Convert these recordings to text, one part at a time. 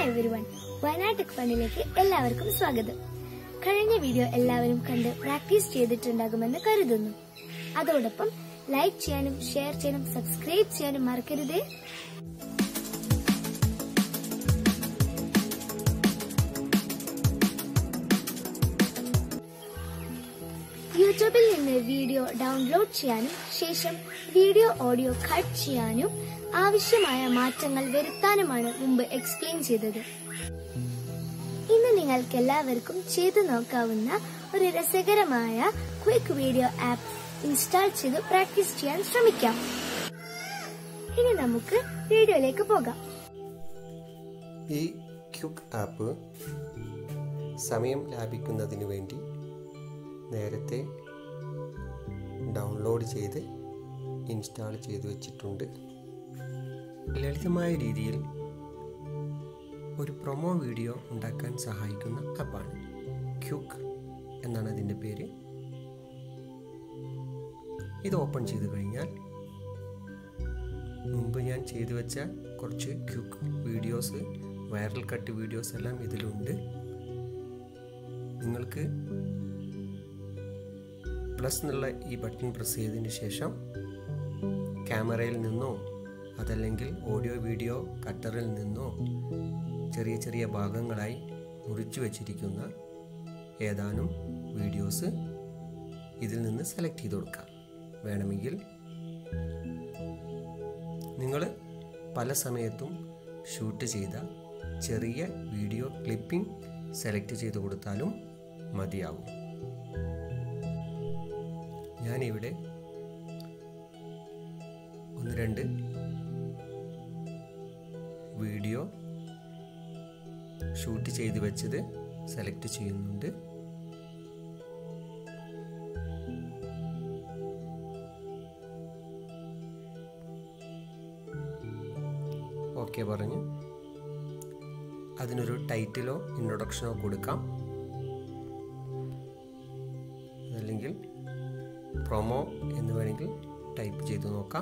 every one വയനാട്ടിക് ഫണ്ടിലേക്ക് എല്ലാവർക്കും സ്വാഗതം കഴിഞ്ഞ വീഡിയോ എല്ലാവരും കണ്ട് പ്രാക്ടീസ് ചെയ്തിട്ടുണ്ടാകുമെന്ന് കരുതുന്നു അതോടൊപ്പം ലൈക്ക് ചെയ്യാനും ഷെയർ ചെയ്യാനും സബ്സ്ക്രൈബ് ചെയ്യാനും മറക്കരുതേ യൂട്യൂബിൽ നിന്ന് വീഡിയോ ഡൗൺലോഡ് ചെയ്യാനും ശേഷം വീഡിയോ ഓഡിയോ കട്ട് ചെയ്യാനും ആവശ്യമായ മാറ്റങ്ങൾ വരുത്താനുമാണ് മുമ്പ് എക്സ്പ്ലെയിൻ ചെയ്തത് ഇന്ന് നിങ്ങൾക്ക് എല്ലാവർക്കും ചെയ്തു നോക്കാവുന്ന ഒരു രസകരമായ ക്വിക്ക് വീഡിയോ ആപ്പ് ഇൻസ്റ്റാൾ ചെയ്ത് പ്രാക്ടീസ് ചെയ്യാൻ ശ്രമിക്കാം ഇനി നമുക്ക് വീഡിയോയിലേക്ക് പോകാം ഈ ക്യുക്ക് ആപ്പ് സമയം ലാഭിക്കുന്നതിന് വേണ്ടി നേരത്തെ ഡൗൺലോഡ് ചെയ്ത് ഇൻസ്റ്റാൾ ചെയ്തു വച്ചിട്ടുണ്ട് ലളിതമായ രീതിയിൽ ഒരു പ്രൊമോ വീഡിയോ ഉണ്ടാക്കാൻ സഹായിക്കുന്ന ആപ്പാണ് ക്യുക്ക് എന്നാണ് അതിൻ്റെ പേര് ഇത് ഓപ്പൺ ചെയ്ത് കഴിഞ്ഞാൽ മുമ്പ് ഞാൻ ചെയ്തു വെച്ച കുറച്ച് quick videos viral cut videos എല്ലാം ഇതിലുണ്ട് നിങ്ങൾക്ക് പ്ലസ് എന്നുള്ള ഈ ബട്ടൺ പ്രസ് ചെയ്തതിന് ശേഷം ക്യാമറയിൽ നിന്നോ അതല്ലെങ്കിൽ ഓഡിയോ വീഡിയോ കട്ടറിൽ നിന്നോ ചെറിയ ചെറിയ ഭാഗങ്ങളായി മുറിച്ചു വച്ചിരിക്കുന്ന ഏതാനും വീഡിയോസ് ഇതിൽ നിന്ന് സെലക്ട് ചെയ്ത് കൊടുക്കാം വേണമെങ്കിൽ നിങ്ങൾ പല സമയത്തും ഷൂട്ട് ചെയ്ത ചെറിയ വീഡിയോ ക്ലിപ്പിംഗ് സെലക്ട് ചെയ്ത് കൊടുത്താലും മതിയാവും ഞാനിവിടെ ഒന്ന് രണ്ട് വീഡിയോ ഷൂട്ട് ചെയ്ത് വെച്ചത് സെലക്ട് ചെയ്യുന്നുണ്ട് ഓക്കെ പറഞ്ഞ് അതിനൊരു ടൈറ്റിലോ ഇൻട്രൊഡക്ഷനോ കൊടുക്കാം അതല്ലെങ്കിൽ പ്രൊമോ എന്ന് വേണമെങ്കിൽ ടൈപ്പ് ചെയ്ത് നോക്കാം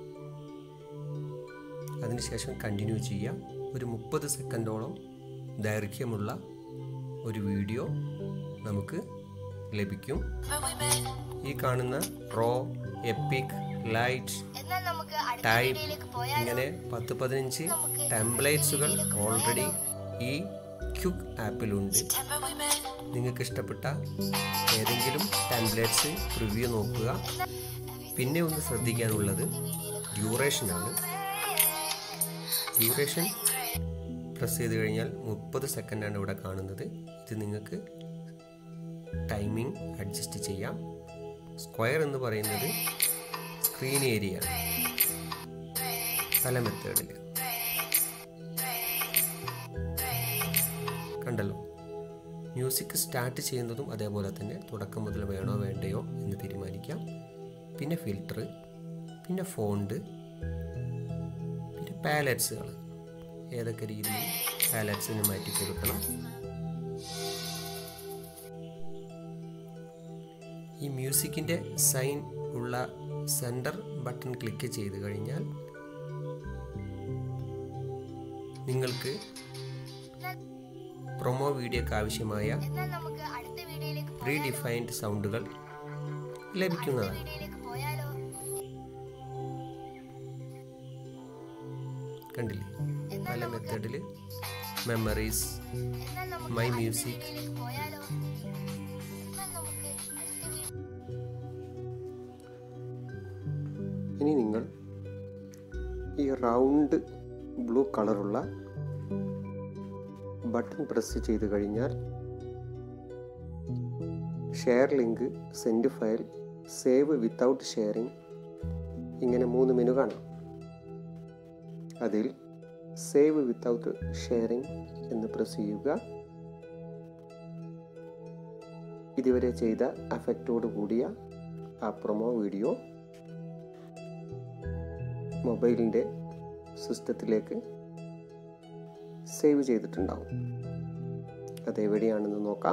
അതിനുശേഷം കണ്ടിന്യൂ ചെയ്യാം ഒരു മുപ്പത് സെക്കൻഡോളം ദൈർഘ്യമുള്ള ഒരു വീഡിയോ നമുക്ക് ലഭിക്കും ഈ കാണുന്ന റോ എപ്പിക് ലൈറ്റ് എന്നാൽ നമുക്ക് ടൈപ്പ് ഇങ്ങനെ പത്ത് പതിനഞ്ച് ടെംപ്ലേറ്റ്സുകൾ ഓൾറെഡി ഈ ക്യുക്ക് ആപ്പിലുണ്ട് നിങ്ങൾക്ക് ഇഷ്ടപ്പെട്ട ഏതെങ്കിലും ടെംപ്ലേറ്റ്സ് റിവ്യൂ നോക്കുക പിന്നെ ഒന്ന് ശ്രദ്ധിക്കാനുള്ളത് ഡ്യൂറേഷനാണ് ഡ്യൂറേഷൻ പ്രസ് ചെയ്ത് കഴിഞ്ഞാൽ മുപ്പത് സെക്കൻഡാണ് ഇവിടെ കാണുന്നത് ഇത് നിങ്ങൾക്ക് ടൈമിംഗ് അഡ്ജസ്റ്റ് ചെയ്യാം സ്ക്വയർ എന്ന് പറയുന്നത് സ്ക്രീൻ ഏരിയ പല മെത്തേഡിൽ കണ്ടല്ലോ മ്യൂസിക് സ്റ്റാർട്ട് ചെയ്യുന്നതും അതേപോലെ തന്നെ തുടക്കം മുതൽ വേണോ വേണ്ടയോ എന്ന് തീരുമാനിക്കാം പിന്നെ ഫിൽറ്റർ പിന്നെ ഫോണ്ട് പിന്നെ പാലറ്റ്സുകൾ ഏതൊക്കെ രീതിയിൽ പാലറ്റ്സിന് മാറ്റി കൊടുക്കണം ഈ മ്യൂസിക്കിൻ്റെ സൈൻ ഉള്ള സെൻറ്റർ ബട്ടൺ ക്ലിക്ക് ചെയ്ത് കഴിഞ്ഞാൽ നിങ്ങൾക്ക് പ്രൊമോ വീഡിയോക്ക് ആവശ്യമായ എന്നാൽ നമുക്ക് അടുത്ത വീഡിയോയിലേക്ക് പ്രീ ഡിഫൈൻഡ് സൗണ്ടുകൾ ലഭിക്കുന്നതാണ് വീഡിയോയിലേക്ക് പോയാലോ കണ്ടില്ലേ പല മെത്തേഡിൽ മെമ്മറീസ് എന്നാൽ നമുക്ക് മൈ മ്യൂസിക് വീഡിയോയിലേക്ക് പോയാലോ എന്നാൽ നമുക്ക് അടുത്ത വീഡിയോ ഇനി നിങ്ങൾ ഈ റൗണ്ട് ബ്ലൂ കളറുള്ള ബട്ടൺ പ്രസ് ചെയ്ത് കഴിഞ്ഞാൽ share link send file save without sharing ഇങ്ങനെ മൂന്ന് മെനു കാണാം അതിൽ സേവ് വിത്തൗട്ട് ഷെയറിംഗ് എന്ന് പ്രസ് ചെയ്യുക ഇതുവരെ ചെയ്ത അഫക്റ്റോട് കൂടിയ ആ പ്രൊമോ വീഡിയോ മൊബൈലിൻ്റെ സിസ്റ്റത്തിലേക്ക് സേവ് ചെയ്തിട്ടുണ്ടാവും അതെവിടെയാണെന്ന് നോക്കാം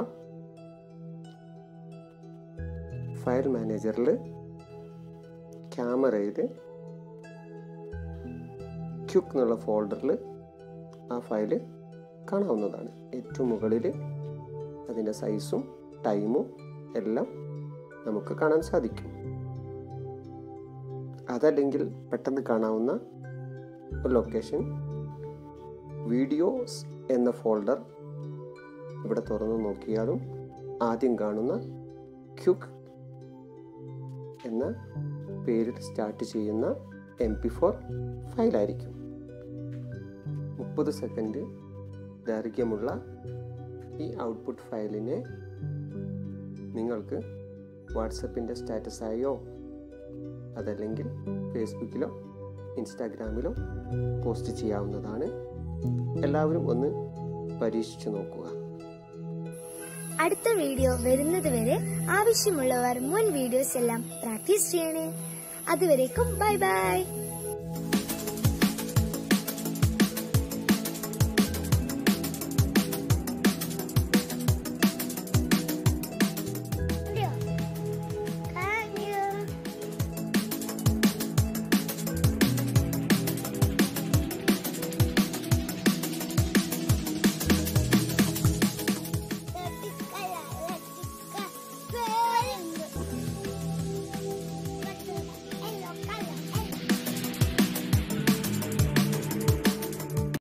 ഫയൽ മാനേജറിൽ ക്യാമറയിൽ ക്യുക്ക് എന്നുള്ള ഫോൾഡറിൽ ആ ഫയൽ കാണാവുന്നതാണ് ഏറ്റവും മുകളിൽ അതിൻ്റെ സൈസും ടൈമും എല്ലാം നമുക്ക് കാണാൻ സാധിക്കും അതല്ലെങ്കിൽ പെട്ടെന്ന് കാണാവുന്ന ഒരു ലൊക്കേഷൻ വീഡിയോസ് എന്ന ഫോൾഡർ ഇവിടെ തുറന്നു നോക്കിയാലും ആദ്യം കാണുന്ന ക്യുക്ക് എന്ന പേരിൽ സ്റ്റാർട്ട് ചെയ്യുന്ന എം പി ഫോർ ഫയലായിരിക്കും മുപ്പത് സെക്കൻഡ് ദൈർഘ്യമുള്ള ഈ ഔട്ട്പുട്ട് ഫയലിനെ നിങ്ങൾക്ക് വാട്സപ്പിൻ്റെ സ്റ്റാറ്റസായോ അതല്ലെങ്കിൽ ഫേസ്ബുക്കിലോ ഇൻസ്റ്റാഗ്രാമിലോ പോസ്റ്റ് ചെയ്യാവുന്നതാണ് എല്ലാവരും ഒന്ന് പരീക്ഷിച്ചു നോക്കുക അടുത്ത വീഡിയോ വരുന്നത് വരെ ആവശ്യമുള്ളവർ മുൻ വീഡിയോസ് എല്ലാം പ്രാക്ടീസ് ചെയ്യണേ അതുവരേക്കും ബൈ ബൈ